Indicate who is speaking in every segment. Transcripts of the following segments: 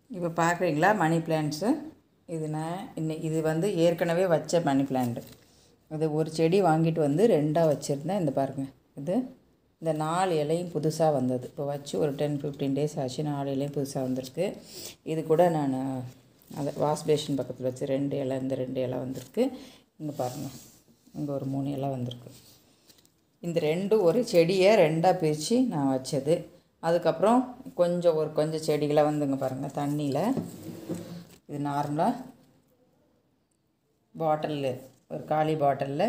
Speaker 1: இப்போ பார்க்குறீங்களா மணி பிளான்ட்ஸு இது நான் இன்னைக்கு இது வந்து ஏற்கனவே வச்ச மணி பிளான்ட் இது ஒரு செடி வாங்கிட்டு வந்து ரெண்டாக வச்சுருந்தேன் இந்த பாருங்கள் இது இந்த நாலு இலையும் புதுசாக வந்தது இப்போ வச்சு ஒரு டென் ஃபிஃப்டீன் டேஸ் ஆச்சு நாலு இலையும் புதுசாக வந்திருக்கு இது கூட நான் அதை வாஷ் பேஷன் பக்கத்தில் வச்சு ரெண்டு இலை இந்த ரெண்டு இலை வந்திருக்கு இங்கே பாருங்கள் இங்கே ஒரு மூணு இலை வந்திருக்கு இந்த ரெண்டும் ஒரு செடியை ரெண்டாக பிரித்து நான் வச்சது அதுக்கப்புறம் கொஞ்சம் ஒரு கொஞ்சம் செடிகளை வந்துங்க பாருங்கள் தண்ணியில் இது நார்மலாக பாட்டிலில் ஒரு காலி பாட்டிலில்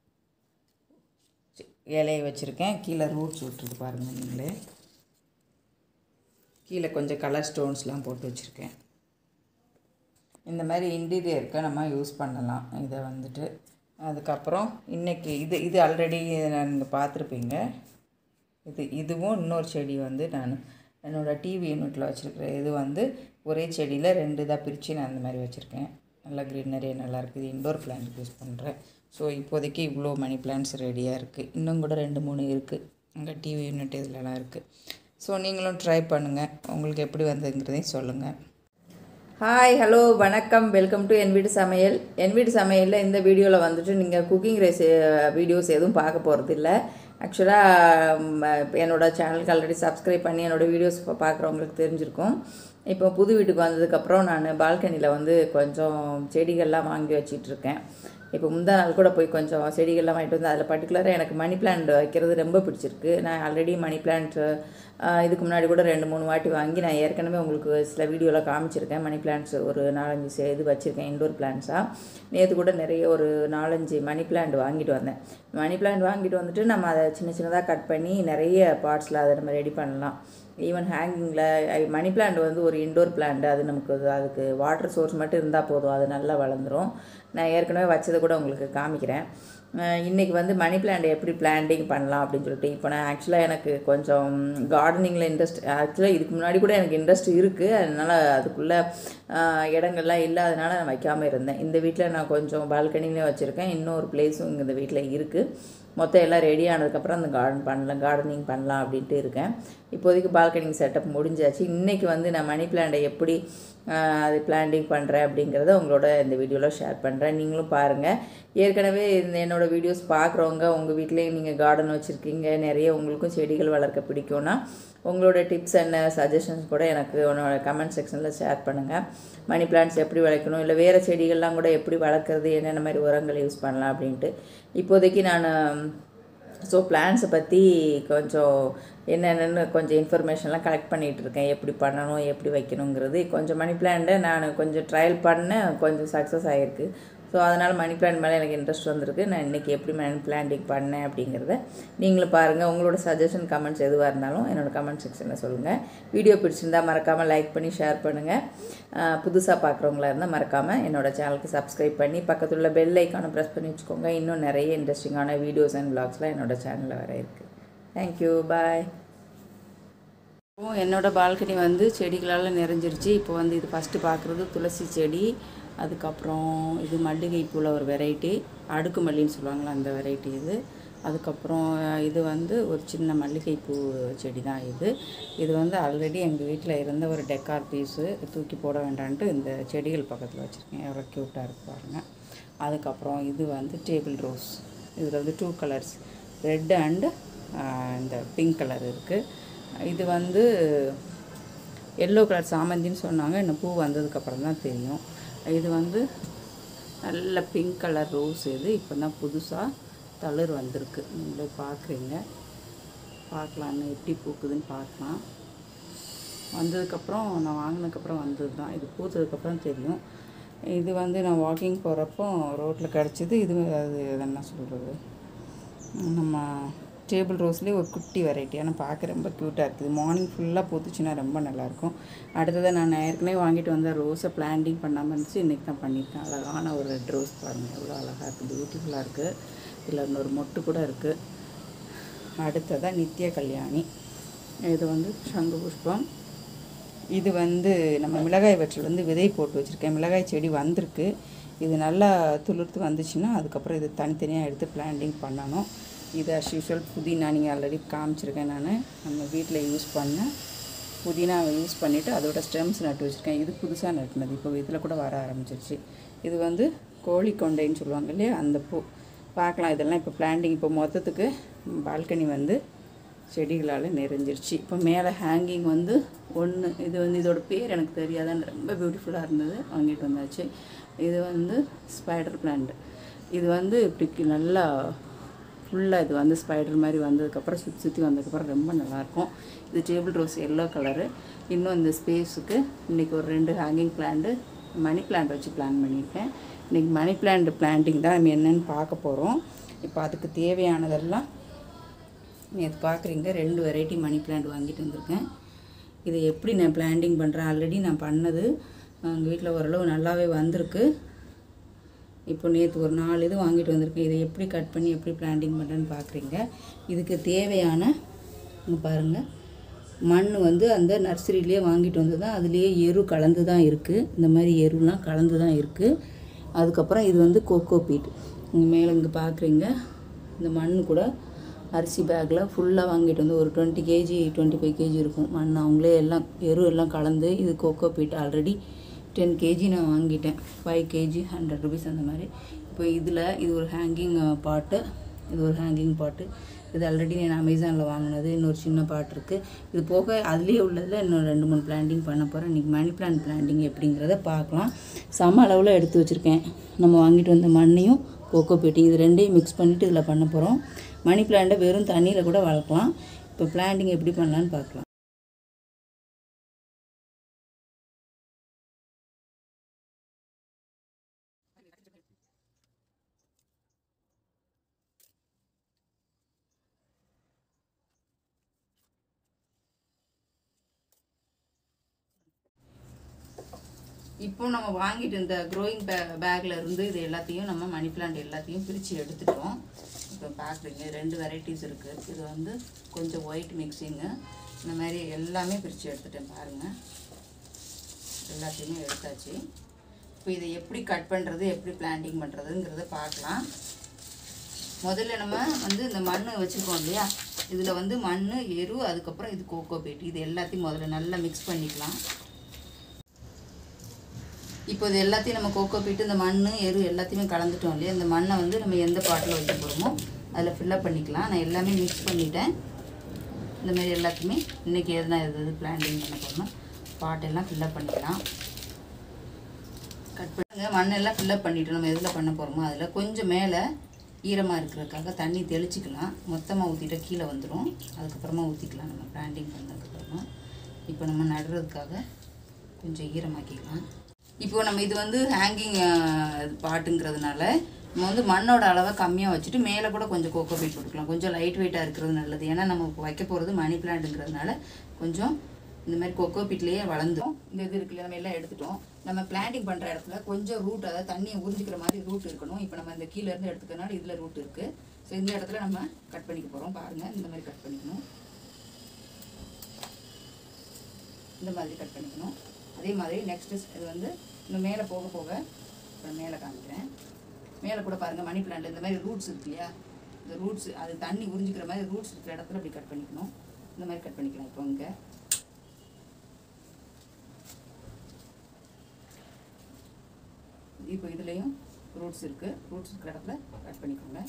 Speaker 1: இலையை வச்சுருக்கேன் கீழே ரூட்ஸ் விட்டுருக்கு பாருங்கள் நீங்களே கீழே கொஞ்சம் கலர் ஸ்டோன்ஸ்லாம் போட்டு வச்சுருக்கேன் இந்த மாதிரி இன்டீரியருக்கு நம்ம யூஸ் பண்ணலாம் இதை வந்துட்டு அதுக்கப்புறம் இன்றைக்கி இது இது ஆல்ரெடி நீங்கள் பார்த்துருப்பீங்க இது இதுவும் இன்னொரு செடி வந்து நான் என்னோடய டிவி யூனிட்டில் வச்சுருக்கிறேன் இது வந்து ஒரே செடியில் ரெண்டு இதாக பிரித்து நான் அந்த மாதிரி வச்சுருக்கேன் நல்லா க்ரீனரி நல்லா இருக்குது இன்டோர் பிளான்ட் யூஸ் பண்ணுறேன் ஸோ இப்போதைக்கு இவ்வளோ மணி பிளான்ட்ஸ் ரெடியாக இருக்குது இன்னும் கூட ரெண்டு மூணு இருக்குது அங்கே டிவி யூனிட் இதுலலாம் இருக்குது ஸோ நீங்களும் ட்ரை பண்ணுங்கள் உங்களுக்கு எப்படி வந்ததுங்கிறதையும் சொல்லுங்கள் ஹாய் ஹலோ வணக்கம் வெல்கம் டு என் வீடு சமையல் என் வீடு சமையலில் இந்த வீடியோவில் வந்துட்டு நீங்கள் குக்கிங் ரெசி வீடியோஸ் எதுவும் பார்க்க போகிறது இல்லை ஆக்சுவலாக என்னோடய சேனலுக்கு ஆல்ரெடி சப்ஸ்கிரைப் பண்ணி என்னோடய வீடியோஸ் பார்க்குறவங்களுக்கு தெரிஞ்சிருக்கும் இப்போ புது வீட்டுக்கு வந்ததுக்கப்புறம் நான் பால்கனியில் வந்து கொஞ்சம் செடிகள்லாம் வாங்கி வச்சிட்டு இருக்கேன் இப்போ முந்தா நாள் கூட போய் கொஞ்சம் செடிகள்லாம் வாங்கிட்டு வந்து அதில் பர்டிகுலராக எனக்கு மணி பிளான்ட் வைக்கிறது ரொம்ப பிடிச்சிருக்கு நான் ஆல்ரெடி மணி பிளான்ட் இதுக்கு முன்னாடி கூட ரெண்டு மூணு வாட்டி வாங்கி நான் ஏற்கனவே உங்களுக்கு சில வீடியோவில் காமிச்சிருக்கேன் மணி பிளான்ட்ஸ் ஒரு நாலஞ்சு சே இது வச்சுருக்கேன் இன்டோர் பிளான்ட்ஸாக நேற்று கூட நிறைய ஒரு நாலஞ்சு மணி பிளான்ட் வாங்கிட்டு வந்தேன் மணி பிளான்ட் வாங்கிட்டு வந்துட்டு நம்ம அதை சின்ன சின்னதாக கட் பண்ணி நிறைய பார்ட்ஸில் அதை நம்ம ரெடி பண்ணலாம் ஈவன் ஹேங்கிங்கில் மணி பிளான்ட் வந்து ஒரு இன்டோர் பிளான்ட் அது நமக்கு அதுக்கு வாட்டர் சோர்ஸ் மட்டும் இருந்தால் போதும் அது நல்லா வளர்ந்துடும் நான் ஏற்கனவே வச்சதை கூட உங்களுக்கு காமிக்கிறேன் இன்றைக்கி வந்து மணி பிளான்ட் எப்படி பிளான்டிங் பண்ணலாம் அப்படின்னு சொல்லிட்டு இப்போ நான் ஆக்சுவலாக எனக்கு கொஞ்சம் கார்டனிங்கில் இன்ட்ரெஸ்ட் ஆக்சுவலாக இதுக்கு முன்னாடி கூட எனக்கு இன்ட்ரெஸ்ட் இருக்குது அதனால் அதுக்குள்ளே இடங்கள்லாம் இல்லாதனால நான் வைக்காமல் இருந்தேன் இந்த வீட்டில் நான் கொஞ்சம் பால்கனிலே வச்சுருக்கேன் இன்னொரு பிளேஸும் இங்கே இந்த வீட்டில் இருக்குது மொத்தம் எல்லாம் ரெடி ஆனதுக்கப்புறம் அந்த கார்டன் பண்ணலாம் கார்டனிங் பண்ணலாம் அப்படின்ட்டு இருக்கேன் இப்போதைக்கு பால்கனிங் செட்டப் முடிஞ்சாச்சு இன்றைக்கி வந்து நான் மணி பிளான்ட்டை எப்படி அது பிளான்டிங் பண்ணுறேன் அப்படிங்கிறத உங்களோட இந்த வீடியோவில் ஷேர் பண்ணுறேன் நீங்களும் பாருங்கள் ஏற்கனவே இந்த என்னோடய வீடியோஸ் பார்க்குறவங்க உங்கள் வீட்லேயும் நீங்கள் கார்டன் வச்சுருக்கீங்க நிறைய உங்களுக்கும் செடிகள் வளர்க்க பிடிக்கும்னா உங்களோட டிப்ஸ் என்ன சஜஷன்ஸ் கூட எனக்கு உன்னோட கமெண்ட் செக்ஷனில் ஷேர் பண்ணுங்கள் மணி பிளான்ட்ஸ் எப்படி வளர்க்கணும் இல்லை வேறு செடிகள்லாம் கூட எப்படி வளர்க்குறது என்னென்ன மாதிரி உரங்கள் யூஸ் பண்ணலாம் அப்படின்ட்டு இப்போதைக்கு நான் ஸோ பிளான்ஸை பற்றி கொஞ்சம் என்னென்னு கொஞ்சம் இன்ஃபர்மேஷன்லாம் கலெக்ட் பண்ணிகிட்டு இருக்கேன் எப்படி பண்ணணும் எப்படி வைக்கணுங்கிறது கொஞ்சம் மணி பிளான்ட்டை நான் கொஞ்சம் ட்ரையல் பண்ணேன் கொஞ்சம் சக்ஸஸ் ஆகிருக்கு ஸோ அதனால் மணி பிளான்ட் மேலே எனக்கு இன்ட்ரெஸ்ட் வந்திருக்கு நான் இன்றைக்கி எப்படி மணி பிளான்டிங் பண்ணேன் அப்படிங்கிறத நீங்களும் பாருங்கள் உங்களோட சஜஷன் கமெண்ட்ஸ் எதுவாக இருந்தாலும் என்னோடய கமெண்ட் செக்ஷனில் சொல்லுங்கள் வீடியோ பிடிச்சிருந்தால் மறக்காமல் லைக் பண்ணி ஷேர் பண்ணுங்கள் புதுசாக பார்க்குறவங்களா இருந்தால் மறக்காமல் என்னோடய சேனலுக்கு சப்ஸ்கிரைப் பண்ணி பக்கத்தில் உள்ள பெல் ஐக்கானை ப்ரெஸ் பண்ணி வச்சுக்கோங்க இன்னும் நிறைய இன்ட்ரெஸ்டிங்கான வீடியோஸ் அண்ட் பிளாக்ஸ்லாம் என்னோடய சேனலில் வர இருக்குது தேங்க்யூ பாய் இப்போ என்னோடய பால்கனி வந்து செடிகளால் நிறைஞ்சிருச்சு இப்போ வந்து இது ஃபஸ்ட்டு பார்க்குறது துளசி செடி அதுக்கப்புறம் இது மல்லிகை பூவில் ஒரு வெரைட்டி அடுக்கு மல்லின்னு சொல்லுவாங்களா அந்த வெரைட்டி இது அதுக்கப்புறம் இது வந்து ஒரு சின்ன மல்லிகைப்பூ செடி தான் இது இது வந்து ஆல்ரெடி எங்கள் வீட்டில் இருந்த ஒரு டெக்கார் பீஸு தூக்கி போட வேண்டான்ட்டு இந்த செடிகள் பக்கத்தில் வச்சுருக்கேன் எவ்வளோ க்யூட்டாக இருக்கு பாருங்கள் அதுக்கப்புறம் இது வந்து டேபிள் ரோஸ் இதில் வந்து டூ கலர்ஸ் ரெட் அண்டு இந்த பிங்க் கலர் இருக்குது இது வந்து எல்லோ கலர் சாமந்தின்னு சொன்னாங்க இன்னும் பூ வந்ததுக்கப்புறம் தான் தெரியும் இது வந்து நல்ல பிங்க் கலர் ரோஸ் இது இப்போ தான் புதுசாக தளிர் வந்திருக்கு நீங்களே பார்க்குறீங்க பார்க்கலான்னு எப்படி பூக்குதுன்னு பார்க்கலாம் வந்ததுக்கப்புறம் நான் வாங்கினதுக்கப்புறம் வந்தது தான் இது பூத்ததுக்கப்புறம் தெரியும் இது வந்து நான் வாக்கிங் போகிறப்போ ரோட்டில் கிடச்சிது இது அது என்ன சொல்கிறது நம்ம டேபிள் ரோஸ்லேயே ஒரு குட்டி வெரைட்டி ஆனால் பார்க்க ரொம்ப க்யூட்டாக இருக்குது மார்னிங் ஃபுல்லாக பூத்துச்சுன்னா ரொம்ப நல்லாயிருக்கும் அடுத்ததாக நான் ஏற்கனவே வாங்கிட்டு வந்த ரோஸை பிளான்டிங் பண்ணாமல் இருந்துச்சு இன்றைக்கி தான் பண்ணியிருக்கேன் அழகான ஒரு ரெட் ரோஸ் பாருங்கள் எவ்வளோ அழகாக இருக்குது பியூட்டிஃபுல்லாக இருக்குது இதில் இன்னொரு மொட்டு கூட இருக்குது அடுத்ததாக நித்திய கல்யாணி இது வந்து சங்கு புஷ்பம் இது வந்து நம்ம மிளகாய் வற்றல் வந்து விதை போட்டு வச்சுருக்கேன் மிளகாய் செடி வந்திருக்கு இது நல்லா துளிர்த்து வந்துச்சுன்னா அதுக்கப்புறம் இது தனித்தனியாக எடுத்து பிளான்டிங் பண்ணணும் இது அஸ் யூஷுவல் புதினா நீங்கள் ஆல்ரெடி காமிச்சிருக்கேன் நான் நம்ம வீட்டில் யூஸ் பண்ண
Speaker 2: புதினாவை யூஸ் பண்ணிவிட்டு அதோட ஸ்டெம்ஸ் நட்டு வச்சுருக்கேன் இது புதுசாக நட்டுனது இப்போ இதில் கூட வர ஆரம்பிச்சிருச்சு இது வந்து கோழி கொண்டைன்னு சொல்லுவாங்க இல்லையா அந்த பூ பார்க்கலாம் இதெல்லாம் இப்போ பிளான்டிங் இப்போ மொத்தத்துக்கு பால்கனி வந்து செடிகளால் நிறைஞ்சிருச்சு இப்போ மேலே ஹேங்கிங் வந்து ஒன்று இது வந்து இதோட பேர் எனக்கு தெரியாதான் ரொம்ப பியூட்டிஃபுல்லாக இருந்தது வாங்கிட்டு வந்தாச்சு இது வந்து ஸ்பைடர் பிளான்ட் இது வந்து இப்படி நல்லா ஃபுல்லாக இது வந்து ஸ்பைடர் மாதிரி வந்ததுக்கப்புறம் சுற்றி சுற்றி வந்ததுக்கப்புறம் ரொம்ப நல்லாயிருக்கும் இது டேபிள் ரோஸ் எல்லோ கலரு இன்னும் இந்த ஸ்பேஸுக்கு இன்றைக்கி ஒரு ரெண்டு ஹேங்கிங் பிளான்ட்டு மணி பிளான்ட் வச்சு பிளான் பண்ணியிருக்கேன் இன்றைக்கி மணி பிளான்ட் பிளான்டிங் தான் நம்ம என்னென்னு பார்க்க போகிறோம் இப்போ அதுக்கு தேவையானதெல்லாம் நேற்று பார்க்குறீங்க ரெண்டு வெரைட்டி மணி பிளான்ட் வாங்கிட்டு வந்திருக்கேன் இதை எப்படி நான் பிளான்டிங் பண்ணுறேன் ஆல்ரெடி நான் பண்ணது எங்கள் வீட்டில் ஓரளவு நல்லாவே வந்திருக்கு இப்போ நேற்று ஒரு நாலு இது வாங்கிட்டு வந்திருக்கேன் இதை எப்படி கட் பண்ணி எப்படி பிளான்டிங் பண்ணுறேன்னு பார்க்குறீங்க இதுக்கு தேவையான இங்கே பாருங்கள் மண் வந்து அந்த நர்சரியிலே வாங்கிட்டு வந்து தான் அதுலேயே எரு கலந்து தான் இருக்குது இந்த மாதிரி எருலாம் கலந்து தான் இருக்குது அதுக்கப்புறம் இது வந்து கோகோ பீட் இங்கே மேலே இங்கே பார்க்குறீங்க இந்த மண் கூட அரிசி பேக்கில் ஃபுல்லாக வாங்கிட்டு வந்து ஒரு twenty KG twenty five KG இருக்கும் மண் அவங்களே எல்லாம் எரு எல்லாம் கலந்து இது coco peat already ten KG நான் வாங்கிட்டேன் ஃபைவ் கேஜி ஹண்ட்ரட் ருபீஸ் அந்த மாதிரி இப்போ இதில் இது ஒரு ஹேங்கிங் பாட்டு இது ஒரு ஹேங்கிங் பாட்டு இது ஆல்ரெடி நான் அமேசானில் வாங்கினது இன்னொரு சின்ன பாட் இருக்குது இது போக அதுலேயே உள்ளதில் இன்னும் ரெண்டு மூணு பிளான்டிங் பண்ண போகிறேன் இன்றைக்கி மணி பிளான்ட் பிளான்டிங் எப்படிங்கிறத பார்க்கலாம் சம அளவில் எடுத்து வச்சுருக்கேன் நம்ம வாங்கிட்டு வந்த மண்ணையும் கோகோ பீட்டிங் இது ரெண்டையும் மிக்ஸ் பண்ணிவிட்டு இதில் பண்ண போகிறோம் மணி பிளான்ட்டை வெறும் தண்ணியில் கூட வளர்க்கலாம் இப்போ பிளான்டிங் எப்படி பண்ணலான்னு பார்க்கலாம் இப்போ நம்ம வாங்கிட்டு இந்த க்ரோயிங் பே பேக்கில் இருந்து இது எல்லாத்தையும் நம்ம மணி பிளான்ட் எல்லாத்தையும் பிரித்து எடுத்துட்டோம் இப்போ பார்க்குறீங்க ரெண்டு வெரைட்டிஸ் இருக்குது இது வந்து கொஞ்சம் ஒயிட் மிக்சிங்கு இந்த மாதிரி எல்லாமே பிரித்து எடுத்துட்டேன் பாருங்கள் எல்லாத்தையுமே எடுத்தாச்சு இப்போ இதை எப்படி கட் பண்ணுறது எப்படி பிளான்டிங் பண்ணுறதுங்கிறத பார்க்கலாம் முதல்ல நம்ம வந்து இந்த மண் வச்சுருக்கோம் இல்லையா இதில் வந்து மண் எரு அதுக்கப்புறம் இது கோகோ பீட் இது எல்லாத்தையும் முதல்ல நல்லா மிக்ஸ் பண்ணிக்கலாம் இப்போ இது எல்லாத்தையும் நம்ம கோகோ பீட்டு இந்த மண் எரு எல்லாத்தையுமே கலந்துட்டோம் இல்லையா இந்த மண்ணை வந்து நம்ம எந்த பாட்டில் வைக்க போகிறோமோ அதில் ஃபில்லப் பண்ணிக்கலாம் நான் எல்லாமே மிக்ஸ் பண்ணிட்டேன் இந்த மாதிரி எல்லாத்தையுமே இன்றைக்கி எதுனா எது எது பிளான்டிங் பண்ண போகிறோமோ பாட்டெல்லாம் ஃபில்லப் பண்ணிக்கலாம் கட் பண்ணுங்க மண்ணெல்லாம் ஃபில்லப் பண்ணிவிட்டு நம்ம எதில் பண்ண போகிறோமோ அதில் கொஞ்சம் மேலே ஈரமாக இருக்கிறதுக்காக தண்ணி தெளிச்சிக்கலாம் மொத்தமாக ஊற்றிட்டா கீழே வந்துடும் அதுக்கப்புறமா ஊற்றிக்கலாம் நம்ம பிளான்டிங் பண்ணதுக்கப்புறமா இப்போ நம்ம நடுறதுக்காக கொஞ்சம் ஈரமாக்கிக்கலாம் இப்போ நம்ம இது வந்து ஹேங்கிங் பாட்டுங்கிறதுனால நம்ம வந்து மண்ணோட அளவை கம்மியாக வச்சுட்டு மேலே கூட கொஞ்சம் கோகோ பீட் போட்டுக்கலாம் கொஞ்சம் லைட் வெயிட்டாக இருக்கிறது நல்லது ஏன்னா நம்ம இப்போ வைக்க போகிறது மணி பிளான்ட்டுங்கிறதுனால கொஞ்சம் இந்த மாதிரி கொக்கோ பீட்லேயே வளர்ந்துடும் இந்த இது இருக்குல்ல நம்ம எல்லாம் எடுத்துட்டோம் நம்ம பிளான்டிங் பண்ணுற இடத்துல கொஞ்சம் ரூட் அதாவது தண்ணியை உறிஞ்சிக்கிற மாதிரி ரூட் இருக்கணும் இப்போ நம்ம இந்த கீழே இருந்து எடுத்துக்கிறனால இதில் ரூட் இருக்குது ஸோ இந்த இடத்துல நம்ம கட் பண்ணிக்க போகிறோம் பாருங்கள் இந்த மாதிரி கட் பண்ணிக்கணும் இந்த மாதிரி கட் பண்ணிக்கணும் அதே மாதிரி நெக்ஸ்ட் இது வந்து இன்னும் மேலே போக போக இப்போ மேலே காமிக்கிறேன் மேலே கூட பாருங்கள் மணி பிளான்ட் இந்த மாதிரி ரூட்ஸ் இருக்கு இல்லையா இந்த ரூட்ஸ் அது தண்ணி உறிஞ்சிக்கிற மாதிரி ரூட்ஸ் இருக்கிற இடத்துல அப்படி கட் பண்ணிக்கணும் இந்த மாதிரி கட் பண்ணிக்கலாம் இப்போ இங்கே இப்போ இதுலேயும் ரூட்ஸ் இருக்குது ரூட்ஸ் இருக்கிற இடத்துல கட் பண்ணிக்கோங்க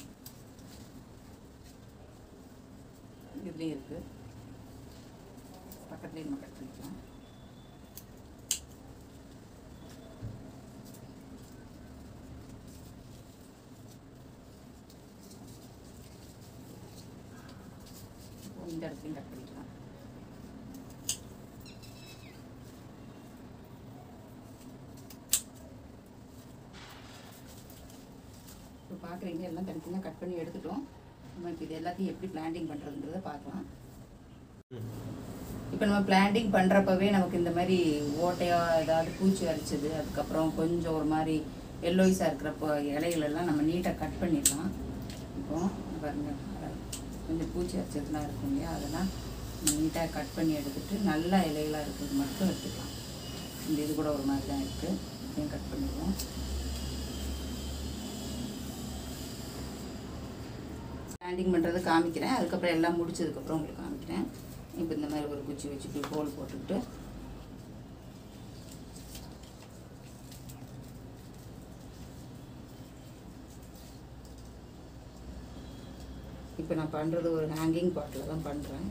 Speaker 2: இதுலேயும் இருக்குது பக்கத்துலேயே நம்ம கட் பண்ணிக்கலாம் இப்போ இந்த இடத்துலையும் கட் பண்ணிக்கலாம் இப்போ பார்க்குறீங்க எல்லாம் தனித்தனியாக கட் பண்ணி எடுத்துட்டோம் நம்ம இப்போ இது எல்லாத்தையும் எப்படி பிளான்டிங் பண்ணுறதுன்றதை பார்க்கலாம் இப்போ நம்ம பிளான்டிங் பண்ணுறப்பவே நமக்கு இந்த மாதிரி ஓட்டையாக ஏதாவது பூச்சி அரிச்சது அதுக்கப்புறம் கொஞ்சம் ஒரு மாதிரி எல்லோயிஸாக இருக்கிறப்போ இலைகள் எல்லாம் நம்ம நீட்டாக கட் பண்ணிடலாம் இப்போ இங்க பாருங்க அஹ் கொஞ்சம் பூச்சி அரிச்சதுலாம் இருக்கும் இல்லையா அதெல்லாம் நீட்டாக கட் பண்ணி எடுத்துட்டு நல்ல இலைகளாக இருக்கிறது மட்டும் எடுத்துக்கலாம் இந்த இது கூட ஒரு மாதிரி தான் இருக்குது இதையும் கட் பண்ணிடுவோம் பிளான்டிங் பண்ணுறது காமிக்கிறேன் அதுக்கப்புறம் எல்லாம் முடிச்சதுக்கப்புறம் உங்களுக்கு காமிக்கிறேன் இப்போ இந்த மாதிரி ஒரு குச்சி வச்சுட்டு ஹோல் போட்டுக்கிட்டு இப்போ நான் பண்ணுறது ஒரு ஹேங்கிங் பாட்டில் தான் பண்ணுறேன்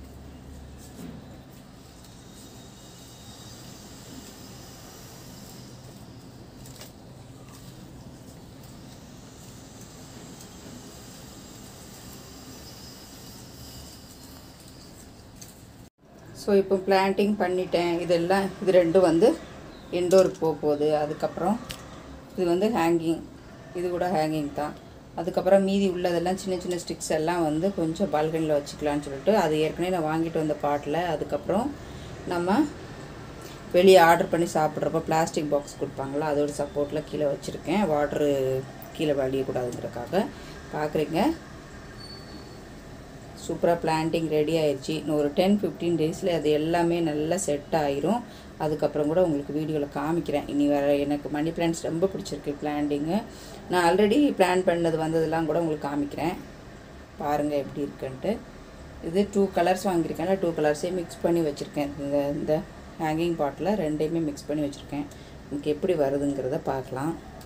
Speaker 2: ஸோ இப்போ பிளான்டிங் பண்ணிட்டேன் இதெல்லாம் இது ரெண்டும் வந்து இன்டோருக்கு போக போகுது அதுக்கப்புறம் இது வந்து ஹேங்கிங் இது கூட ஹேங்கிங் தான் அதுக்கப்புறம் மீதி உள்ளதெல்லாம் சின்ன சின்ன ஸ்டிக்ஸ் எல்லாம் வந்து கொஞ்சம் பால்கனியில் வச்சுக்கலான்னு சொல்லிட்டு அது ஏற்கனவே நான் வாங்கிட்டு வந்த பாட்டில் அதுக்கப்புறம் நம்ம வெளியே ஆர்டர் பண்ணி சாப்பிட்றப்ப பிளாஸ்டிக் பாக்ஸ் கொடுப்பாங்களா அதோட சப்போர்ட்டில் கீழே வச்சுருக்கேன் வாட்ரு கீழே வலியக்கூடாதுங்கிறக்காக பார்க்குறீங்க சூப்பராக பிளான்டிங் ரெடி ஆயிடுச்சு இன்னும் ஒரு டென் ஃபிஃப்டீன் டேஸில் அது எல்லாமே நல்லா செட் ஆயிரும் அதுக்கப்புறம் கூட உங்களுக்கு வீடியோவில் காமிக்கிறேன் இனி வர எனக்கு மணி பிளான்ஸ் ரொம்ப பிடிச்சிருக்கு பிளான்டிங்கு நான் ஆல்ரெடி பிளான் பண்ணது வந்ததெல்லாம் கூட உங்களுக்கு காமிக்கிறேன் பாருங்கள் எப்படி இருக்குன்ட்டு இது டூ கலர்ஸ் வாங்கியிருக்கேன் டூ கலர்ஸே மிக்ஸ் பண்ணி வச்சுருக்கேன் இந்த இந்த ஹேங்கிங் பாட்டில் ரெண்டையுமே மிக்ஸ் பண்ணி வச்சுருக்கேன் உங்களுக்கு எப்படி வருதுங்கிறத பார்க்கலாம்